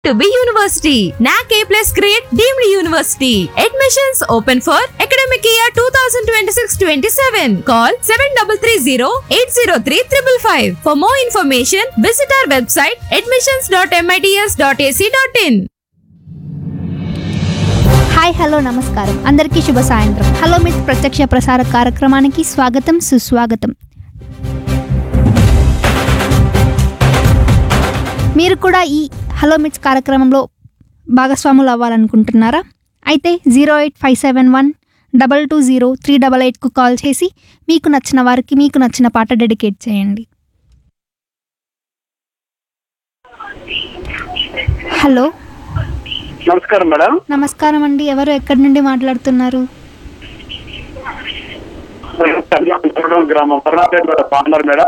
to be university. NAC A plus grade deemed university. Admissions open for academic year 2026-27. Call 7330-803-555. For more information, visit our website admissions.mits.ac.in. Hi hello నమస్కారం అందరికీ శుభ సాయంత్రం hello myth ప్రత్యక్ష ప్రసార కార్యక్రమానికి స్వాగతం సుస్వాగతం మీరు కూడా ఈ హలో మిట్స్ కార్యక్రమంలో భాగస్వాములు అవ్వాలనుకుంటున్నారా అయితే zero eight five seven one double two zero three double ఎయిట్కు కాల్ చేసి మీకు నచ్చిన వారికి మీకు నచ్చిన పాట డెడికేట్ చేయండి హలో నమస్కారం మేడం నమస్కారం అండి ఎవరు ఎక్కడి నుండి మాట్లాడుతున్నారు తండ్రి గ్రామం పర్ణాపేట మేడం బాగున్నారు మేడం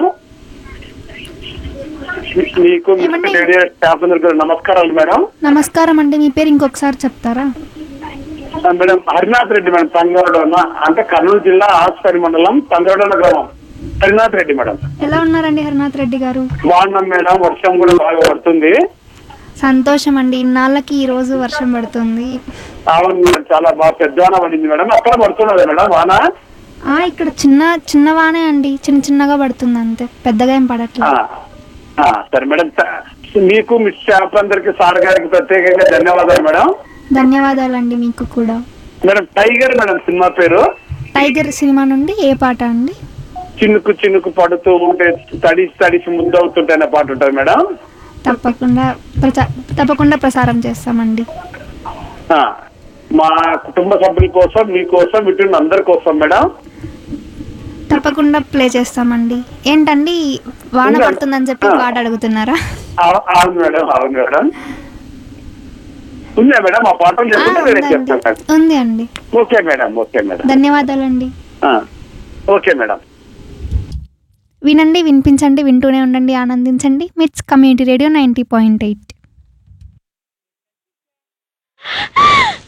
మీ- మీకు మీ ఏమండి? రేడియో స్టాఫ్ అందరికీ నమస్కారాలు మేడం నమస్కారం అండి మీ పేరు ఇంకొకసారి చెప్తారా ఆ, మేడం హరినాథ్ రెడ్డి మేడం తంగవడన అంటే కర్నూలు జిల్లా ఆస్పరి మండలం తంగవడన గ్రామం హరినాథ్ రెడ్డి మేడం ఎలా ఉన్నారండి హరినాథ్ రెడ్డి గారు బాగున్నాం మేడం వర్షం కూడా బాగా పడుతుంది సంతోషం అండి ఇన్నాళ్ళకి ఈ రోజు వర్షం పడుతుంది అవును మేడం చాలా బాగా పెద్దవాన పడింది మేడం అక్కడ పడుతున్నది మేడం వాన ఆ ఇక్కడ చిన్న చిన్నవానే అండి చిన్న చిన్నగా పడుతుంది అంతే పెద్దగా ఏం ఆ, పడట్లేదు ఆ, సరే మేడం త- మీకు మీ స్టాఫ్ అందరికి సార్ గారికి ప్రత్యేకంగా ధన్యవాదాలు మేడం ధన్యవాదాలండి మీకు కూడా మేడం టైగర్ మేడం సినిమా పేరు టైగర్ సినిమా నుండి ఏ పాట అండి చినుకు చినుకు పడుతూ ఉంటే తడిసి తడిసి ముద్దవుతుంటే అనే పాట ఉంటుంది మేడం తప్పకుండా ప్రచా తప్పకుండా ప్రసారం చేస్తామండి ఆ, మా కుటుంబ సభ్యుల కోసం మీకోసం వింటున్న అందరి కోసం మేడం తప్పకుండా ప్లే చేస్తామండి ఏంటండి వాన ఉందండి. పడుతుందని చెప్పి ఆ. పాట అడుగుతున్నారా అవు- అవును మేడం అవును మేడం ఉందా మేడం ఆ పాటలు ఆ, చెప్తుంటే వేరే ఉందండి. చెప్తాను మేడం ఉంది అండి ఓకే మేడం ఓకే మేడం ధన్యవాదాలండి ఆ, ఓకే మేడం వినండి వినిపించండి వింటూనే ఉండండి ఆనందించండి MITS community radio ninety point eight